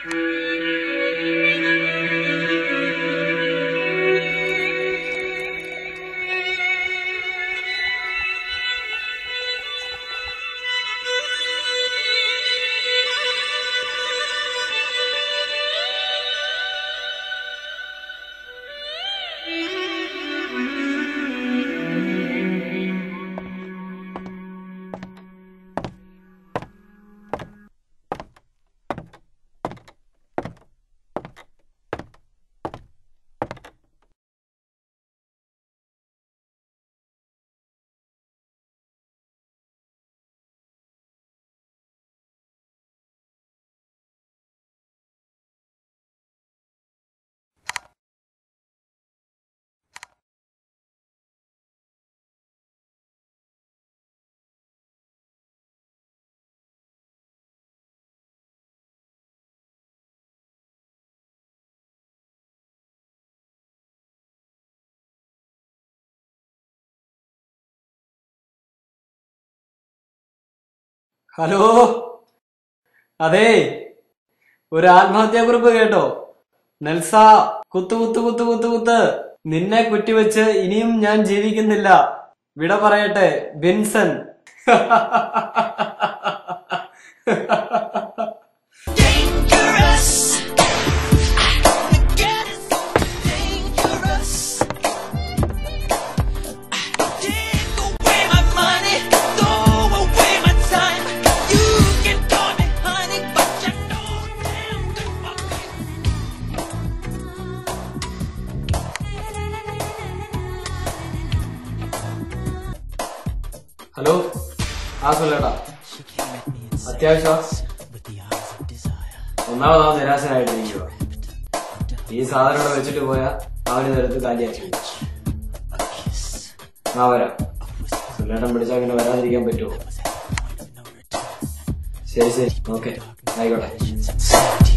Hello അതെ ഒരു ആത്മഹത്യാക്കുറിപ്പ് കേട്ടോ നെൽസ കുത്തു കുത്തു കുത്തു കുത്തു കുത്ത് നിന്നെ കുറ്റിവെച്ച് ഇനിയും ഞാൻ ജീവിക്കുന്നില്ല വിട പറയട്ടെ Vincent dangerous. Get it dangerous. Take away my money, throw away my time. You can call me honey, but you know damn good fucking hello ആ സുല്ലേട്ടാ അത്യാവശ്യം ഒന്നാമതാ നിരാശനായിട്ടിരിക്കുക ഈ സാധനം ഇവിടെ വെച്ചിട്ട് പോയാ അവന് നിരത്ത് കാലിയാക്കി ആ വരാം സുല്ലേട്ടൻ പിടിച്ചാൽ പിന്നെ വരാതിരിക്കാൻ പറ്റുമോ ശരി ശരി ഓക്കെ ആയിക്കോട്ടെ